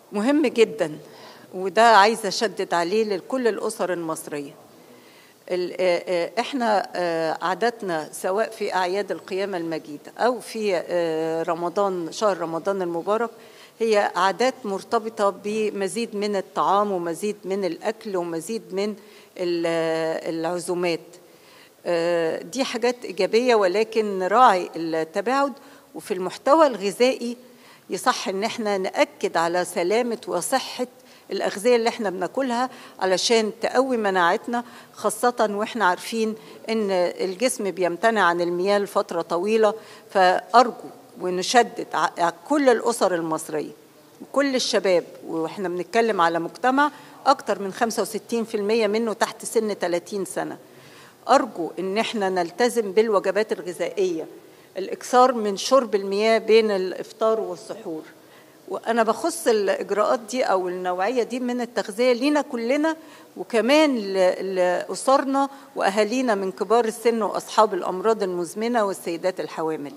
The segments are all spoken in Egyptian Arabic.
مهم جدا وده عايزه اشدد عليه لكل الاسر المصريه ال- آه، آه، احنا آه، عاداتنا سواء في اعياد القيامه المجيده او في آه، رمضان شهر رمضان المبارك هي عادات مرتبطه بمزيد من الطعام ومزيد من الاكل ومزيد من ال- آه، العزومات آه، دي حاجات إيجابية ولكن نراعي التباعد وفي المحتوى الغذائي يصح إن احنا نأكد على سلامة وصحة الأغذية اللي احنا بناكلها علشان تقوي مناعتنا خاصة واحنا عارفين إن الجسم بيمتنع عن المياه لفترة طويلة فأرجو ونشدد على كل الأسر المصرية وكل الشباب واحنا بنتكلم على مجتمع أكتر من 65% منه تحت سن 30 سنة أرجو إن احنا نلتزم بالوجبات الغذائية الإكثار من شرب المياه بين الإفطار والسحور وأنا بخص الإجراءات دي أو النوعية دي من التغذية لينا كلنا وكمان ل- لأسرنا وأهالينا من كبار السن وأصحاب الأمراض المزمنة والسيدات الحوامل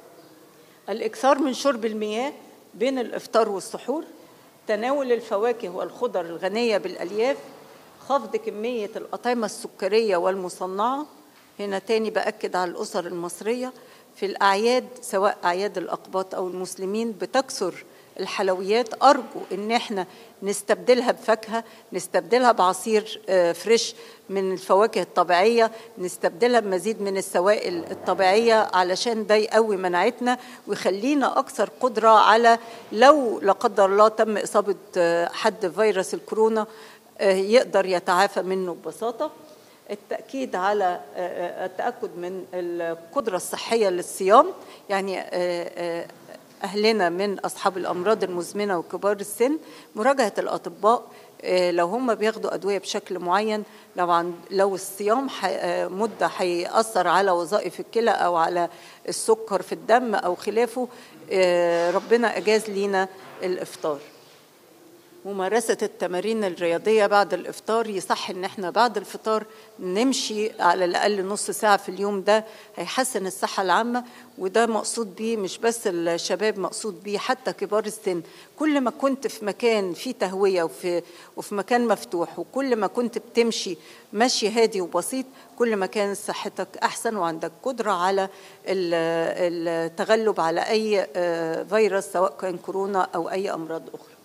الإكثار من شرب المياه بين الإفطار والسحور تناول الفواكه والخضر الغنية بالألياف خفض كمية الأطعمة السكرية والمصنعة هنا تاني بأكد على الأسر المصرية في الأعياد سواء أعياد الأقباط أو المسلمين بتكثر الحلويات أرجو إن إحنا نستبدلها بفاكهة نستبدلها بعصير آه، فريش من الفواكه الطبيعية نستبدلها بمزيد من السوائل الطبيعية علشان ده يقوي مناعتنا ويخلينا أكثر قدرة على لو لا قدر الله تم إصابة آه، حد فيروس الكورونا آه، يقدر يتعافى منه ببساطة التأكيد على آه، آه، التأكد من القدرة الصحية للصيام يعني آه، آه، أهلنا من أصحاب الأمراض المزمنة وكبار السن مراجعة الأطباء آه، لو هم بياخدوا أدوية بشكل معين لو عن لو الصيام ح- آه، مدة هيأثر على وظائف الكلى أو على السكر في الدم أو خلافه آه، ربنا أجاز لينا الإفطار ممارسة التمارين الرياضية بعد الإفطار يصح إن إحنا بعد الفطار نمشي على الأقل نص ساعة في اليوم ده هيحسن الصحة العامة وده مقصود بيه مش بس الشباب مقصود بيه حتى كبار السن كل ما كنت في مكان فيه تهوية وفي, وفي مكان مفتوح وكل ما كنت بتمشي مشي هادي وبسيط كل ما كانت صحتك أحسن وعندك قدرة على ال- التغلب على أي آه، فيروس سواء كان كورونا أو أي أمراض أخرى